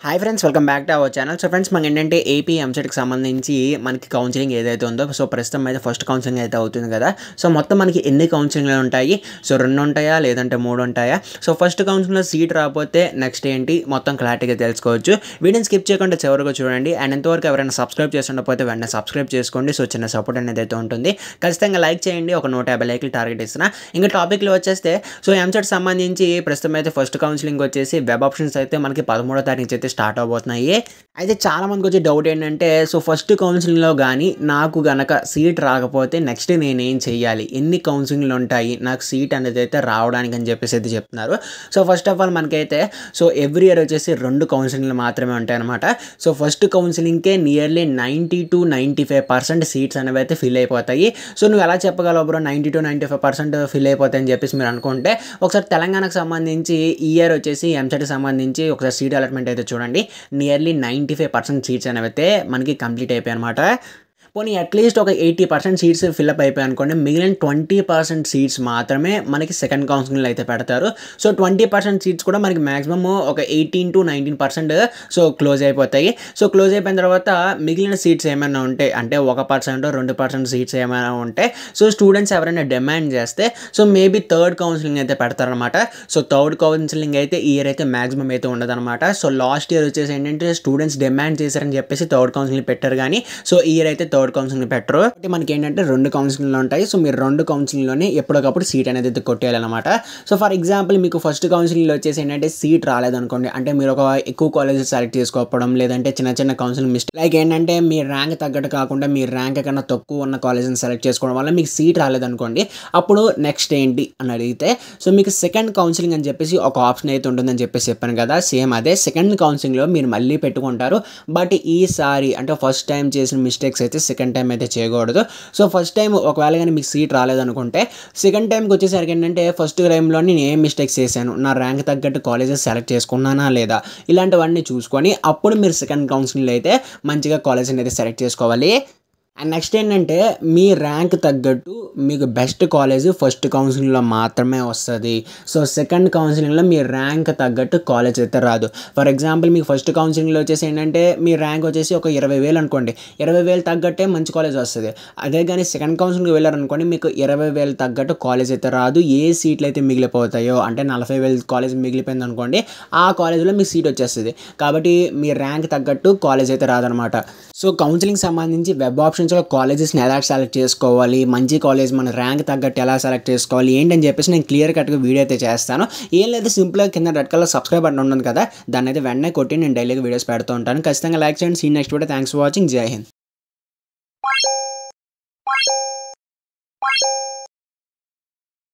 hi friends welcome back to our channel so friends మనకి ఏంటంటే AP ఎంసెట్కి సంబంధించి మనకి కౌన్సిలింగ్ ఏదైతే ఉందో సో ప్రస్తుతం అయితే ఫస్ట్ కౌన్సిలింగ్ అయితే అవుతుంది కదా సో మొత్తం మనకి ఎన్ని కౌన్సిలింగ్లు ఉంటాయి సో రెండు ఉంటాయా లేదంటే మూడు ఉంటాయా సో ఫస్ట్ కౌన్సిలింగ్లో సీట్ రాకపోతే నెక్స్ట్ ఏంటి మొత్తం క్లారిటీగా తెలుసుకోవచ్చు వీడియోని స్కిప్ చేయకుండా చివరికి చూడండి అండ్ ఎంతవరకు ఎవరైనా సబ్స్క్రైబ్ చేస్తుండకపోతే వెంటనే సబ్స్క్రైబ్ చేసుకోండి సో చిన్న సపోర్ట్ అనేది అయితే ఉంటుంది ఖచ్చితంగా లైక్ చేయండి ఒక నూట యాభై లైక్లు టార్గెట్ ఇస్తున్నా ఇంకా టాపిక్లో వచ్చేస్తే సో ఎంసెట్ సంబంధించి ప్రస్తుతం అయితే ఫస్ట్ కౌన్సిలింగ్ వచ్చేసి వెబ్ ఆప్షన్స్ అయితే మనకి పదమూడో తారీఖు నుంచి అయితే స్టార్ట్ అవబోతున్నాయి అయితే చాలా మందికి వచ్చే డౌట్ ఏంటంటే సో ఫస్ట్ కౌన్సిలింగ్లో కానీ నాకు గనక సీట్ రాకపోతే నెక్స్ట్ నేనేం చెయ్యాలి ఎన్ని కౌన్సిలింగ్లు ఉంటాయి నాకు సీట్ అనేది అయితే రావడానికి అని చెప్పేసి అయితే చెప్తున్నారు సో ఫస్ట్ ఆఫ్ ఆల్ మనకైతే సో ఎవ్రీ ఇయర్ వచ్చేసి రెండు కౌన్సిలింగ్లు మాత్రమే ఉంటాయి అనమాట సో ఫస్ట్ కౌన్సిలింగ్కే nearly ninety to ninety five percent seats అనేవి అయితే ఫిల్ అయిపోతాయి సో నువ్వు ఎలా చెప్పగలవు bro ninety to ninety five percent fill అయిపోతాయని చెప్పేసి మీరు అనుకుంటే ఒకసారి తెలంగాణకు సంబంధించి ఈ ఇయర్ వచ్చేసి ఎంసెట్కి సంబంధించి ఒకసారి సీట్ అలాట్మెంట్ అయితే చూడండి nearly ninety five percent seats అనేవి అయితే మనకి కంప్లీట్ అయిపోయాయి అనమాట పోనీ అట్లీస్ట్ ఒక ఎయిటీ పర్సెంట్ సీట్స్ ఫిల్అప్ అయిపోయాయి అనుకోండి మిగిలిన ట్వంటీ పర్సెంట్ సీట్స్ మాత్రమే మనకి సెకండ్ కౌన్సిలింగ్లో అయితే పెడతారు సో ట్వంటీ పర్సెంట్ సీట్స్ కూడా మనకి మాక్సిమం ఒక eighteen to nineteen percent so close అయిపోతాయి సో క్లోజ్ అయిపోయిన తర్వాత మిగిలిన సీట్స్ ఏమైనా ఉంటే అంటే ఒక పర్సెంట్ రెండు పర్సెంట్ సీట్స్ ఏమైనా ఉంటే సో స్టూడెంట్స్ ఎవరైనా డిమాండ్ చేస్తే సో మేబీ థర్డ్ కౌన్సిలింగ్ అయితే పెడతారనమాట సో థర్డ్ కౌన్సిలింగ్ అయితే ఈ ఇయర్ అయితే మాక్సిమం అయితే ఉండదన్నమాట సో లాస్ట్ ఇయర్ వచ్చేసి ఏంటంటే స్టూడెంట్స్ డిమాండ్ చేశారని చెప్పేసి థర్డ్ కౌన్సిలింగ్ పెట్టారు కానీ సో ఈ ఇయర్ అయితే థర్డ్ కౌన్సిలింగ్ పెట్టరు కాబట్టి మనకి ఏంటంటే రెండు కౌన్సిలింగ్లు ఉంటాయి సో మీరు రెండు కౌన్సిలింగ్లోనే ఎప్పటికప్పుడు సీట్ అనేది అయితే కొట్టేయాలన్నమాట సో ఫర్ ఎగ్జాంపుల్ మీకు ఫస్ట్ కౌన్సిలింగ్లో వచ్చేసి ఏంటంటే సీట్ రాలేదనుకోండి అంటే మీరు ఒక ఎక్కువ కాలేజెస్ సెలెక్ట్ చేసుకోకపోవడం లేదంటే చిన్న చిన్న కౌన్సిలింగ్ మిస్టేక్ లైక్ ఏంటంటే మీ ర్యాంక్ తగ్గట్టు కాకుండా మీ ర్యాంక్ కన్నా తక్కువ ఉన్న కాలేజెస్ని సెలెక్ట్ చేసుకోవడం వల్ల మీకు సీట్ రాలేదనుకోండి అప్పుడు నెక్స్ట్ ఏంటి అని అడిగితే సో మీకు సెకండ్ కౌన్సిలింగ్ అని చెప్పేసి ఒక ఆప్షన్ అయితే ఉంటుందని చెప్పేసి చెప్పాను కదా సేమ్ అదే సెకండ్ కౌన్సిలింగ్లో మీరు మళ్ళీ పెట్టుకుంటారు బట్ ఈసారి అంటే ఫస్ట్ టైం చేసిన మిస్టేక్స్ అయితే సెకండ్ టైం అయితే చేయకూడదు సో ఫస్ట్ టైం ఒకవేళ కానీ మీకు సీట్ రాలేదనుకుంటే సెకండ్ టైంకి వచ్చేసరికి ఏంటంటే ఫస్ట్ టైంలో నేను ఏం మిస్టేక్స్ చేశాను నా ర్యాంక్ తగ్గట్టు కాలేజెస్ సెలెక్ట్ చేసుకున్నానా లేదా ఇలాంటివన్నీ చూసుకొని అప్పుడు మీరు సెకండ్ కౌన్సిలింగ్లో అయితే మంచిగా కాలేజ్ అనేది సెలెక్ట్ చేసుకోవాలి అండ్ నెక్స్ట్ ఏంటంటే మీ ర్యాంక్ తగ్గట్టు మీకు బెస్ట్ కాలేజ్ ఫస్ట్ కౌన్సిలింగ్లో మాత్రమే వస్తుంది సో సెకండ్ కౌన్సిలింగ్లో మీ ర్యాంక్ తగ్గట్టు కాలేజ్ అయితే రాదు ఫర్ ఎగ్జాంపుల్ మీకు ఫస్ట్ కౌన్సిలింగ్లో వచ్చేసి ఏంటంటే మీ ర్యాంక్ వచ్చేసి ఒక ఇరవై వేలు అనుకోండి ఇరవై వేలు తగ్గట్టే మంచి కాలేజ్ వస్తుంది అదే కానీ సెకండ్ కౌన్సిలింగ్కి వెళ్ళారనుకోండి మీకు ఇరవై వేలు తగ్గట్టు కాలేజ్ అయితే రాదు ఏ సీట్లు అయితే మిగిలిపోతాయో అంటే నలభై వేలు కాలేజ్ మిగిలిపోయింది అనుకోండి ఆ కాలేజ్లో మీకు సీట్ వచ్చేస్తుంది కాబట్టి మీ ర్యాంక్ తగ్గట్టు కాలేజ్ అయితే రాదనమాట సో కౌన్సిలింగ్ సంబంధించి వెబ్ ఆప్షన్స్లో కాలేజెస్ని ఎలా సెలెక్ట్ చేసుకోవాలి మంచి కాలేజ్ మన ర్యాంక్ తగ్గట్టు ఎలా సెలెక్ట్ చేసుకోవాలి ఏంటని చెప్పేసి నేను క్లియర్ కట్గా వీడియో అయితే చేస్తాను ఏం లేదు సింపుల్గా కింద రెడ్ కలర్ సబ్స్క్రైబ్ బటన్ ఉంటుంది కదా దాన్ని అయితే వెంటనే కొట్టి నేను డైలీగా వీడియోస్ పెడుతూ ఉంటాను ఖచ్చితంగా లైక్ చేయండి see next video thanks for watching Jai Hind